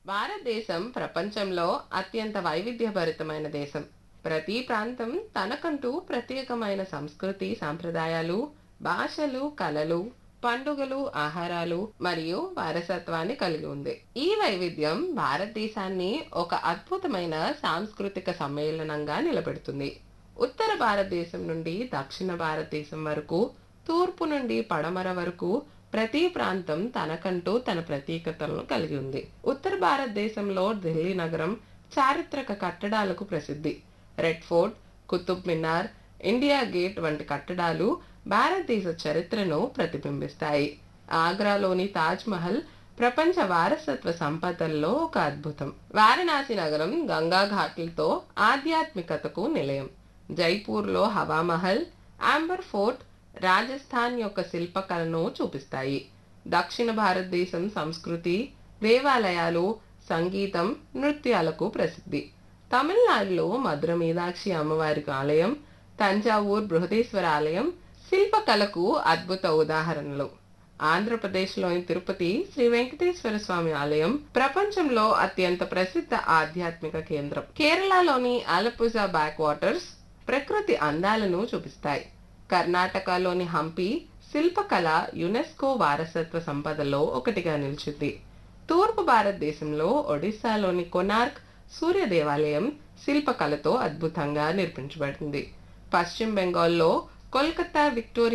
భారతదేశం ప్రపంచంలో అత్యంత వైవిధ్యభరితమైన దేశం ప్రతి ప్రాంతం తనకంటూ ప్రత్యేకమైన సంస్కృతి సాంప్రదాయాలు భాషలు కళలు పండుగలు ఆహారాలు మరియు వారసత్వాన్ని కలిగి ఉంది ఈ వైవిధ్యం భారతదేశాన్ని ఒక అద్భుతమైన సాంస్కృతిక సమ్మేళనంగా నిలబెడుతుంది ఉత్తర భారతదేశం నుండి దక్షిణ భారతదేశం వరకు తూర్పు నుండి పడమర వరకు ప్రతి ప్రాంతం తనకంటూ తన ప్రత్యేకతలను కలిగి ఉంది ఉత్తర భారతదేశంలో ఢిల్లీ నగరం చారిత్రక కట్టడాలకు ప్రసిద్ధి Red Fort Qutub Minar India Gate వంటి కట్టడాలు భారతదేశ చరిత్రను ప్రతిబింబిస్తాయి ఆగ్రాలోని తాజ్ మహల్ ప్రపంచ వారసత్వ సంపదల్లో ఒక అద్భుతం వారణాసి నగరం గంగా ఘాట్లతో ఆధ్యాత్మికతకు నిలయం జైపూర్లో హవామహల్ ఆంబర్ ఫోర్ట్ రాజస్థాన్ యొక్క శిల్పకళను చూపిస్తాయి దక్షిణ భారతదేశం సంస్కృతి దేవాలయాలు సంగీతం నృత్యాలకు ప్రసిద్ధి తమిళనాడులో మధుర మీనాక్షి అమ్మవారి ఆలయం తంజావూర్ బృహదేశ్వర ఆలయం శిల్పకళకు అద్భుత ఉదాహరణలు ఆంధ్రప్రదేశ్లోని తిరుపతి శ్రీ వెంకటేశ్వర స్వామి ఆలయం ప్రపంచంలో అత్యంత ప్రసిద్ధ ఆధ్యాత్మిక కేంద్రం కేరళలోని ఆలపుజా బ్యాక్ వాటర్స్ ప్రకృతి అందాలను చూపిస్తాయి కర్ణాటకలోని హంపి శిల్పకళ యునెస్కో వారసత్వ సంపదలో ఒకటిగా నిలిచింది తూర్పు భారతదేశంలో ఒడిశాలోని కొనార్క్ సూర్య దేవాలయం శిల్పకళతో అద్భుతంగా నిర్మించబడింది పశ్చిమ బెంగాల్లో కోల్కతా విక్టోరియా